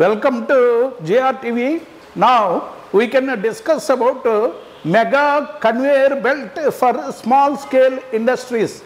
Welcome to JRTV. Now we can discuss about uh, mega conveyor belt for small scale industries.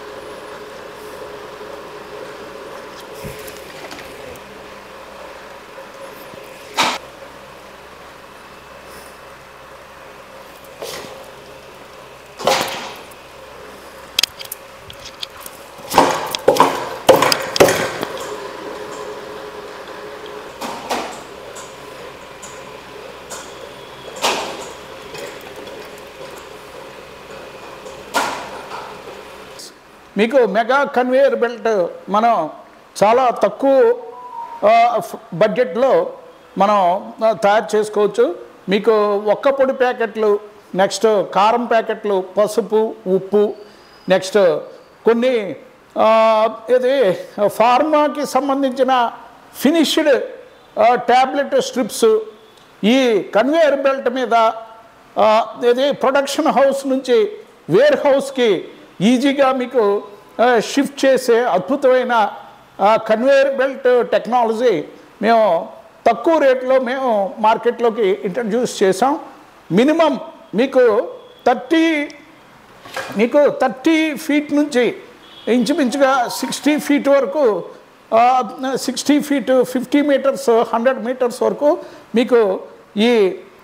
మీకు mega conveyor belt మనం చాలా తక్కువ ఆ, ఫ్- బడ్జెట్లో మనం ఆ, తయారు చేసుకోవచ్చు మీకు ఒక్క పొడి ప్యాకెట్లు నెక్స్ట్ కారం ప్యాకెట్లు పసుపు ఉప్పు నెక్స్ట్ కొన్ని ఆ, ఇది ఫార్మాకి సంబంధించిన ఫినిష్డ్ ట్యాబ్లెట్ స్ట్రిప్స్ ఈ కన్వేయర్ బెల్ట్ మీద ఆ, ఇది ప్రొడక్షన్ హౌస్ నుంచి వేర్ హౌస్కి ఈజీగా మీకు ఆ, షిఫ్ట్ చేసే అద్భుతమైన కన్వేయర్ బెల్ట్ టెక్నాలజీ మేము తక్కువ రేట్లో మేము మార్కెట్లోకి ఇంట్రడ్యూస్ చేసాం మినిమం మీకు థర్టీ మీకు థర్టీ ఫీట్ నుంచి ఇంచుమించుగా సిక్స్టీ ఫీట్ వరకు sixty feet fifty metres hundred metres వరకు మీకు ఈ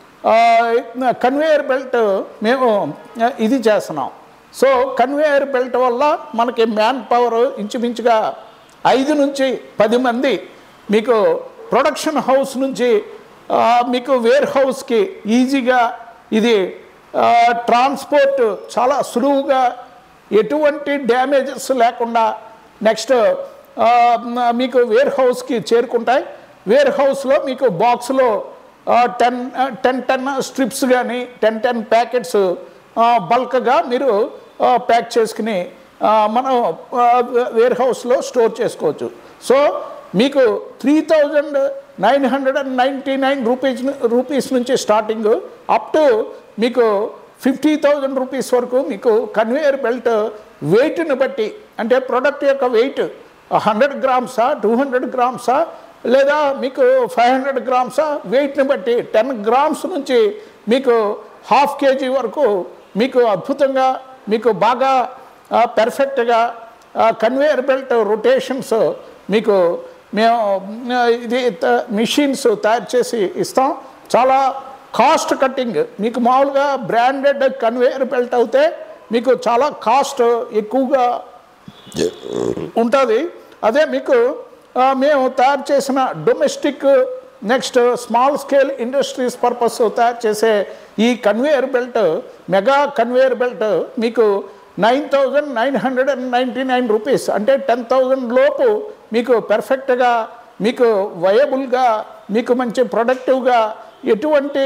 కన్వేయర్ బెల్ట్ మేము ఆ, ఇది చేస్తున్నాం సో కన్వేయర్ బెల్ట్ వల్ల మనకి మ్యాన్ పవర్ ఇంచుమించుగా ఐదు నుంచి పది మంది మీకు ప్రొడక్షన్ హౌస్ నుంచి ఆ, మీకు వేర్ హౌస్కి ఈజీగా ఇది ట్రాన్స్పోర్ట్ చాలా సులువుగా ఎటువంటి డ్యామేజెస్ లేకుండా నెక్స్ట్ మీకు వేర్ హౌస్కి చేరుకుంటాయి వేర్ హౌస్లో మీకు బాక్స్లో టెన్ టెన్ టెన్ స్ట్రిప్స్ కానీ టెన్ టెన్ ప్యాకెట్స్ బల్క్గా మీరు ప్యాక్ చేసుకుని ఆ, మనం వేర్ హౌస్లో స్టోర్ చేసుకోవచ్చు సో మీకు three thousand nine hundred and ninety nine rupees rupees నుంచి స్టార్టింగ్ అప్ టు మీకు ఫిఫ్టీ థౌజండ్ రూపీస్ వరకు మీకు కన్వేయర్ బెల్ట్ వెయిట్ని బట్టి అంటే ప్రోడక్ట్ యొక్క వెయిట్ హండ్రెడ్ గ్రామ్సా టూ హండ్రెడ్ గ్రామ్సా లేదా మీకు ఫైవ్ హండ్రెడ్ గ్రామ్సా వెయిట్ని బట్టి టెన్ గ్రామ్స్ నుంచి మీకు హాఫ్ కేజీ వరకు మీకు అద్భుతంగా మీకు బాగా పెర్ఫెక్ట్గా కన్వేయర్ బెల్ట్ రొటేషన్స్ మీకు మేము ఆ, ఇది మిషన్స్ తయారు చేసి ఇస్తాం చాలా కాస్ట్ కట్టింగ్ మీకు మామూలుగా బ్రాండెడ్ కన్వేయర్ బెల్ట్ అయితే మీకు చాలా కాస్ట్ ఎక్కువగా ఉంటుంది అదే మీకు ఆ, మేము తయారు చేసిన domestic next small scale industries purpose తయారు చేసే ఈ conveyor belt mega conveyor belt మీకు nine thousand nine hundred and ninety nine rupees అంటే టెన్ థౌజండ్ లోపు మీకు పెర్ఫెక్ట్గా మీకు వయబుల్గా మీకు మంచి ప్రొడక్టివ్గా ఎటువంటి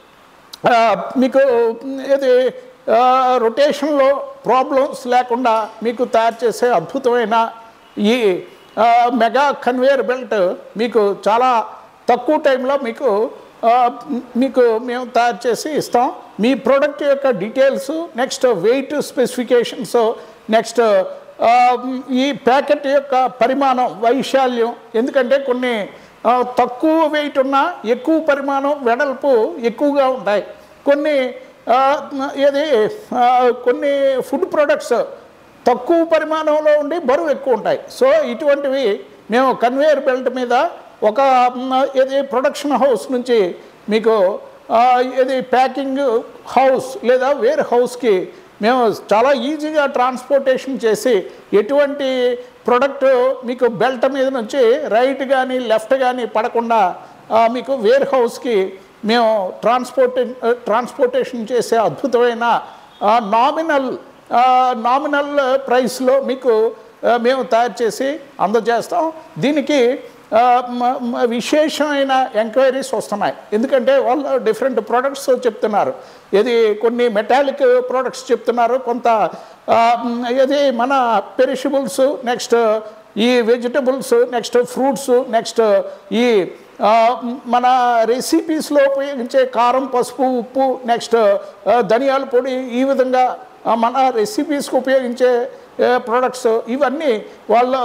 ఆ, మీకు ఇది రొటేషన్లో ప్రాబ్లమ్స్ లేకుండా మీకు తయారు చేసే అద్భుతమైన ఈ ఆ, మెగా కన్వేయర్ బెల్ట్ మీకు చాలా తక్కువ టైంలో మీకు ఆ, మీకు మేము తయారు చేసి ఇస్తాం మీ ప్రోడక్ట్ యొక్క details next weight specifications next ఆ, ఈ ప్యాకెట్ యొక్క పరిమాణం వైశాల్యం ఎందుకంటే కొన్ని ఆ, తక్కువ వెయిట్ ఉన్న ఎక్కువ పరిమాణం వెడల్పు ఎక్కువగా ఉంటాయి కొన్ని ఆ, ఏది ఆ, కొన్ని ఫుడ్ ప్రొడక్ట్స్ తక్కువ పరిమాణంలో ఉండి బరువు ఎక్కువ ఉంటాయి సో ఇటువంటివి మేము కన్వేయర్ బెల్ట్ మీద ఒక మ్, ఇది ప్రొడక్షన్ హౌస్ నుంచి మీకు ఆ, ఇది ప్యాకింగ్ హౌస్ లేదా వేర్ హౌస్కి మేము చాలా ఈజీగా ట్రాన్స్పోర్టేషన్ చేసి ఎటువంటి ప్రొడక్ట్ మీకు బెల్ట్ మీద నుంచి రైట్ కానీ లెఫ్ట్ కానీ పడకుండా ఆ, మీకు వేర్ హౌస్కి మేము ట్రాన్స్పోర్టే ట్రాన్స్పోర్టేషన్ చేసే అద్భుతమైన నామినల్ నామినల్ ప్రైస్లో మీకు ఆ, మేము తయారు చేసి అందజేస్తాం దీనికి ఆ, మ- మ- విశేషమైన ఎంక్వైరీస్ వస్తున్నాయి ఎందుకంటే వాళ్ళు డిఫరెంట్ ప్రోడక్ట్స్ చెప్తున్నారు ఇది కొన్ని మెటాలిక్ ప్రోడక్ట్స్ చెప్తున్నారు కొంత ఆ, మ్, ఇది మన పెరిషబుల్స్ నెక్స్ట్ ఈ వెజిటబుల్స్ నెక్స్ట్ ఫ్రూట్స్ నెక్స్ట్ ఈ ఆ, మ్, మన రెసిపీస్లో ఉపయోగించే కారం పసుపు ఉప్పు నెక్స్ట్ ఆ, ధనియాల పొడి ఈ విధంగా ఆ, మన రెసిపీస్కి ఉపయోగించే ప్రోడక్ట్స్ ఇవన్నీ వాళ్ళు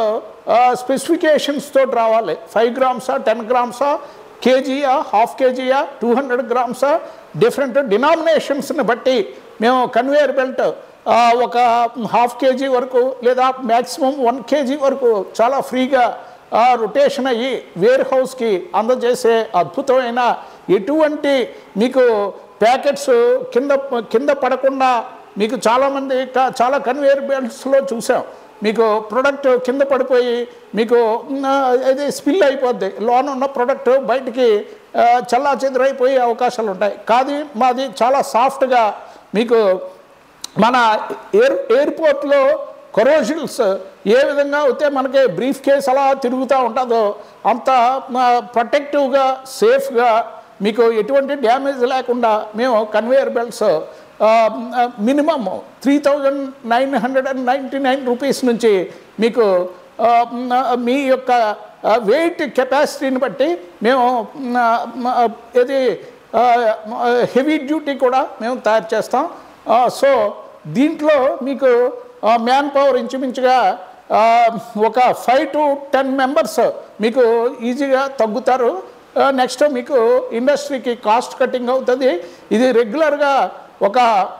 స్పెసిఫికేషన్స్ తోటి రావాలి ఫైవ్ గ్రామ్సా టెన్ గ్రామ్సా కేజీయా హాఫ్ కేజీయా టూ హండ్రెడ్ గ్రామ్సా డిఫరెంట్ డినామినేషన్స్ని బట్టి మేము కన్వేయర్ బెల్ట్ ఒక హాఫ్ కేజీ వరకు లేదా మ్యాక్సిమం వన్ కేజీ వరకు చాలా ఫ్రీగా రొటేషన్ అయ్యి వేర్ హౌస్కి అందజేసే అద్భుతమైన ఎటువంటి మీకు ప్యాకెట్స్ కింద కింద పడకుండా మీకు చాలామంది క- చాలా కన్వేయర్ బెల్ట్స్లో చూసాం మీకు ప్రొడక్ట్ కింద పడిపోయి మీకు మ్, ఇది స్పిల్ అయిపోద్ది లోన్ ఉన్న ప్రొడక్ట్ బయటికి చల్లా చెదురైపోయే అవకాశాలు ఉంటాయి కాదు మాది చాలా సాఫ్ట్గా మీకు మన ఎయిర్ ఎయిర్పోర్ట్లో కొరోషన్స్ ఏ విధంగా అయితే మనకి బ్రీఫ్ కేస్ అలా తిరుగుతూ ఉంటుందో అంత ప్రొటెక్టివ్గా సేఫ్గా మీకు ఎటువంటి డ్యామేజ్ లేకుండా మేము conveyor belts minimum three thousand nine hundred and ninety nine rupees నుంచి మీకు ఆ, మ్, మీ యొక్క వెయిట్ కెపాసిటీని బట్టి మేము మ్, మ్, ఇది హెవీ డ్యూటీ కూడా మేము తయారు చేస్తాం ఆ, సో దీంట్లో మీకు మ్యాన్ పవర్ ఇంచుమించుగా ఆ, ఒక ఫైవ్ టు టెన్ మెంబర్స్ మీకు ఈజీగా తగ్గుతారు నెక్స్ట్ మీకు ఇండస్ట్రీకి కాస్ట్ కటింగ్ అవుతుంది ఇది రెగ్యులర్గా ఒక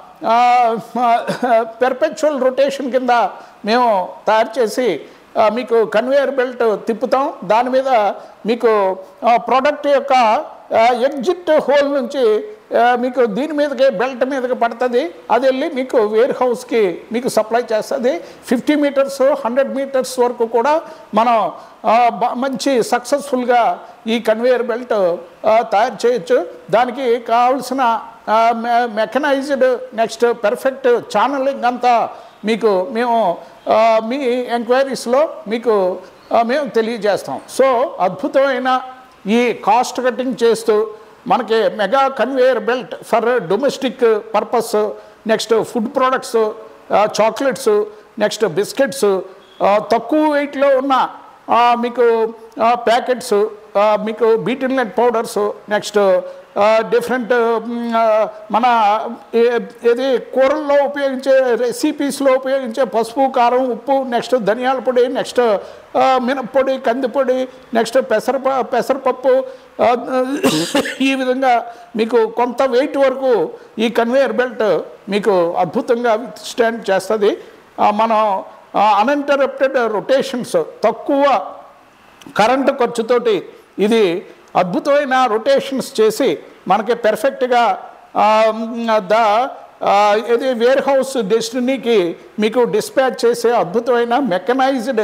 పెర్పెచువల్ రొటేషన్ కింద మేము తయారు చేసి ఆ, మీకు కన్వేయర్ బెల్ట్ తిప్పుతాం దాని మీద మీకు ప్రోడక్ట్ యొక్క ఎగ్జిట్ హోల్ నుంచి ఆ, మీకు దీని మీదకి బెల్ట్ మీదకి పడుతుంది అది వెళ్ళి మీకు వేర్ హౌస్కి మీకు సప్లై చేస్తుంది ఫిఫ్టీ మీటర్స్ హండ్రెడ్ మీటర్స్ వరకు కూడా మనం ఆ, బ- మంచి సక్సెస్ఫుల్గా ఈ కన్వేయర్ బెల్ట్ ఆ, తయారు చేయొచ్చు దానికి కావాల్సిన మెకనైజ్డ్ నెక్స్ట్ పెర్ఫెక్ట్ ఛానలింగ్ అంతా మీకు మేము ఆ, మీ ఎంక్వైరీస్లో మీకు ఆ, మేము తెలియజేస్తాం సో అద్భుతమైన ఈ కాస్ట్ కటింగ్ చేస్తూ మనకి mega conveyor belt for domestic purpose next food products chocolates next biscuits తక్కువ వెయిట్లో ఉన్న ఆ, మీకు ప్యాకెట్స్ మీకు betel nut powders next different మన ఏ- ఏది కూరల్లో ఉపయోగించే రెసిపీస్లో ఉపయోగించే పసుపు కారం ఉప్పు నెక్స్ట్ ధనియాల పొడి నెక్స్ట్ మినప్పొడి కందిపొడి నెక్స్ట్ పెసరప పెసరపప్పు ఆ, ఈ విధంగా మీకు కొంత వెయిట్ వరకు ఈ కన్వేయర్ బెల్ట్ మీకు అద్భుతంగా స్టాండ్ చేస్తుంది ఆ, మనం అన్ఇంటరప్టెడ్ రొటేషన్స్ తక్కువ కరెంటు ఖర్చుతోటి ఇది అద్భుతమైన రొటేషన్స్ చేసి మనకి పెర్ఫెక్ట్గా ద ఇది వేర్ హౌస్ డెస్టినీకి మీకు డిస్పాచ్ చేసే అద్భుతమైన mechanised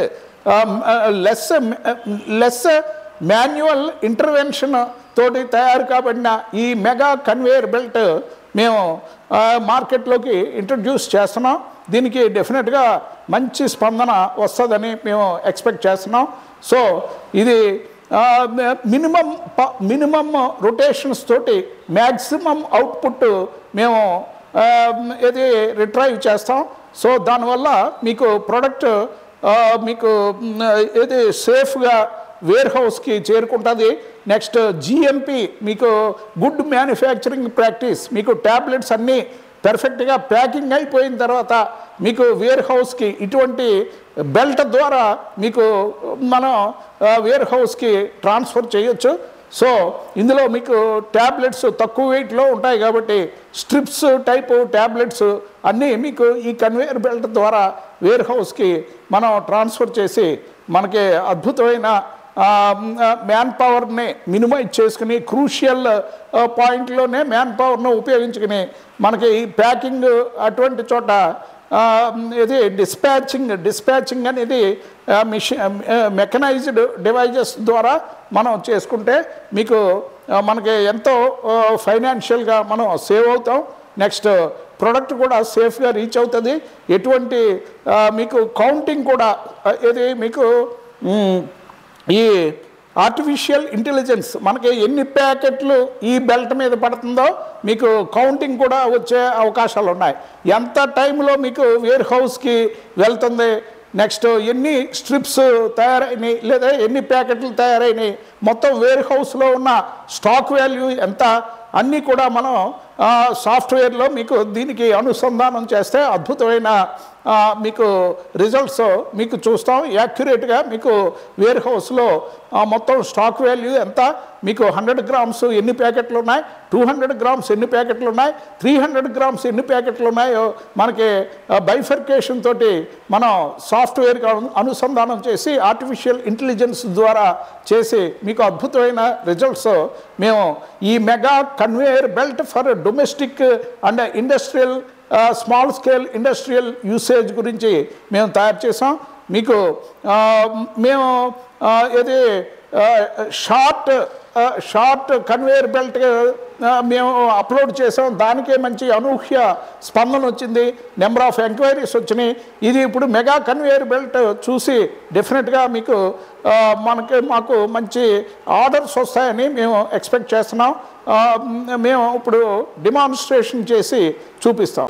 less less manual intervention తోటి తయారు కాబడిన ఈ మెగా కన్వేయర్ బెల్ట్ మేము ఆ, మార్కెట్లోకి ఇంట్రడ్యూస్ చేస్తున్నాం దీనికి డెఫినెట్గా మంచి స్పందన వస్తుందని మేము ఎక్స్పెక్ట్ చేస్తున్నాం సో ఇది మినిమం మినిమం రొటేషన్స్ తోటి మ్యాక్సిమం అవుట్పుట్ మేము ఆ, ఇది రిట్రైవ్ చేస్తాం సో దానివల్ల మీకు ప్రోడక్ట్ మీకు మ్, ఇది సేఫ్గా వేర్ హౌస్కి చేరుకుంటుంది నెక్స్ట్ జిఎంపి మీకు గుడ్ మ్యానుఫ్యాక్చరింగ్ ప్రాక్టీస్ మీకు ట్యాబ్లెట్స్ అన్నీ పెర్ఫెక్ట్గా ప్యాకింగ్ అయిపోయిన తర్వాత మీకు వేర్ హౌస్కి ఇటువంటి బెల్ట్ ద్వారా మీకు మనం వేర్ హౌస్కి ట్రాన్స్ఫర్ చేయొచ్చు సో ఇందులో మీకు ట్యాబ్లెట్స్ తక్కువ వెయిట్లో ఉంటాయి కాబట్టి స్ట్రిప్స్ టైపు ట్యాబ్లెట్స్ అన్నీ మీకు ఈ కన్వేయర్ బెల్ట్ ద్వారా వేర్ హౌస్కి మనం ట్రాన్స్ఫర్ చేసి మనకి అద్భుతమైన మ్యాన్ పవర్ని మినిమైజ్ చేసుకుని క్రూషియల్ పాయింట్లోనే మ్యాన్ పవర్ను ఉపయోగించుకుని మనకి ఈ ప్యాకింగ్ అటువంటి చోట ఆ, ఇది డిస్పాచింగ్ డిస్పాచింగ్ అనేది మిషన్ మెకనైజ్డ్ డివైజెస్ ద్వారా మనం చేసుకుంటే మీకు ఆ, మనకి ఎంతో ఫైనాన్షియల్గా మనం సేవ్ అవుతాం నెక్స్ట్ ప్రోడక్ట్ కూడా సేఫ్గా రీచ్ అవుతుంది ఎటువంటి ఆ, మీకు కౌంటింగ్ కూడా ఆ, ఇది మీకు మ్, ఈ ఆర్టిఫిషియల్ ఇంటెలిజెన్స్ మనకి ఎన్ని ప్యాకెట్లు ఈ బెల్ట్ మీద పడుతుందో మీకు కౌంటింగ్ కూడా వచ్చే అవకాశాలు ఉన్నాయి ఎంత టైంలో మీకు వేర్ హౌస్కి వెళ్తుంది నెక్స్ట్ ఎన్ని స్ట్రిప్స్ తయారైనాయి లేదా ఎన్ని ప్యాకెట్లు తయారైనాయి మొత్తం వేర్ హౌస్లో ఉన్న స్టాక్ వాల్యూ ఎంత అన్నీ కూడా మనం ఆ, సాఫ్ట్వేర్లో మీకు దీనికి అనుసంధానం చేస్తే అద్భుతమైన ఆ, మీకు రిజల్ట్స్ మీకు చూస్తాం యాక్యురేట్గా మీకు వేర్ హౌస్లో మొత్తం స్టాక్ వాల్యూ ఎంత మీకు హండ్రెడ్ గ్రామ్స్ ఎన్ని ప్యాకెట్లు ఉన్నాయి టూ హండ్రెడ్ గ్రామ్స్ ఎన్ని ప్యాకెట్లు ఉన్నాయి త్రీ హండ్రెడ్ గ్రామ్స్ ఎన్ని ప్యాకెట్లు ఉన్నాయో మనకి బైఫర్కేషన్ తోటి మనం సాఫ్ట్వేర్కి అను- అనుసంధానం చేసి ఆర్టిఫిషియల్ ఇంటెలిజెన్స్ ద్వారా చేసి మీకు అద్భుతమైన రిజల్ట్స్ మేము ఈ mega conveyor belt for domestic and industrial small scale industrial usage గురించి మేము తయారు చేసాం మీకు ఆ, మేము ఆ, ఇది షార్ట్ షార్ట్ కన్వేయర్ బెల్ట్ మేము అప్లోడ్ చేసాం దానికే మంచి అనూహ్య స్పందన వచ్చింది నెంబర్ ఆఫ్ ఎంక్వైరీస్ వచ్చినాయి ఇది ఇప్పుడు మెగా కన్వేయర్ బెల్ట్ చూసి డెఫినెట్గా మీకు ఆ, మనకి మాకు మంచి ఆర్డర్స్ వస్తాయని మేము ఎక్స్పెక్ట్ చేస్తున్నాం ఆ, మేము ఇప్పుడు డిమాన్స్ట్రేషన్ చేసి చూపిస్తాం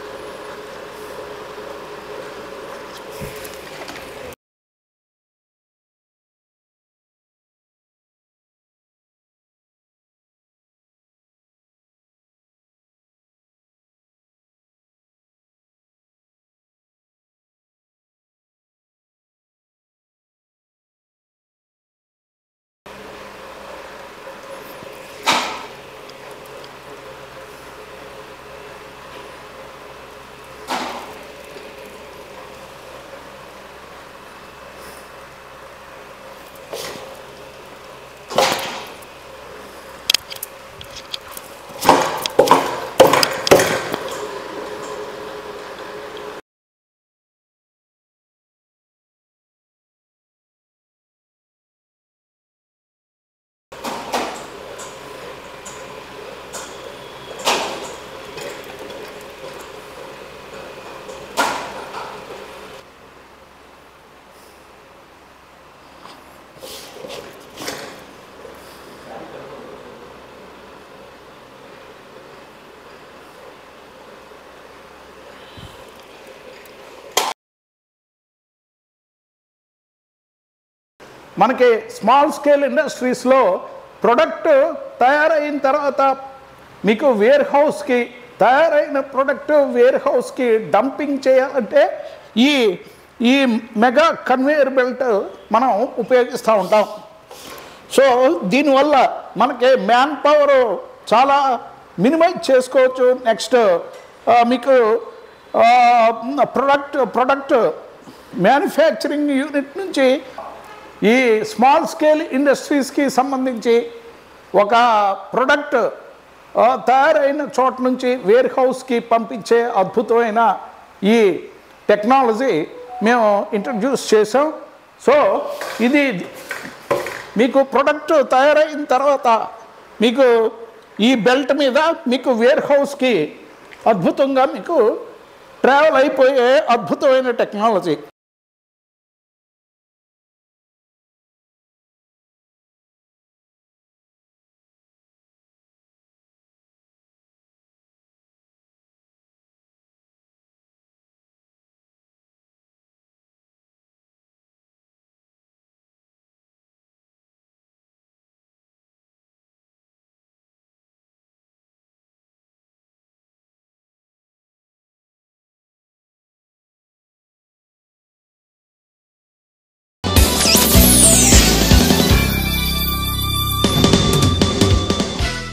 మనకి స్మాల్ స్కేల్ ఇండస్ట్రీస్లో ప్రొడక్ట్ తయారైన తర్వాత మీకు వేర్ హౌస్కి తయారైన ప్రొడక్ట్ వేర్ హౌస్కి డంపింగ్ చేయాలంటే ఈ ఈ మెగా కన్వేయర్ బెల్ట్ మనం ఉపయోగిస్తూ ఉంటాం సో దీనివల్ల మనకి మ్యాన్ పవర్ చాలా మినిమైజ్ చేసుకోవచ్చు నెక్స్ట్ మీకు ప్రొడక్ట్ ప్రొడక్ట్ మ్యానుఫ్యాక్చరింగ్ యూనిట్ నుంచి ఈ స్మాల్ స్కేల్ ఇండస్ట్రీస్కి సంబంధించి ఒక ప్రొడక్ట్ ఆ, తయారైన చోట నుంచి వేర్ హౌస్కి పంపించే అద్భుతమైన ఈ టెక్నాలజీ మేము ఇంట్రడ్యూస్ చేసాం సో ఇది మీకు ప్రొడక్ట్ తయారైన తర్వాత మీకు ఈ బెల్ట్ మీద మీకు వేర్ హౌస్కి అద్భుతంగా మీకు ట్రావెల్ అయిపోయే అద్భుతమైన టెక్నాలజీ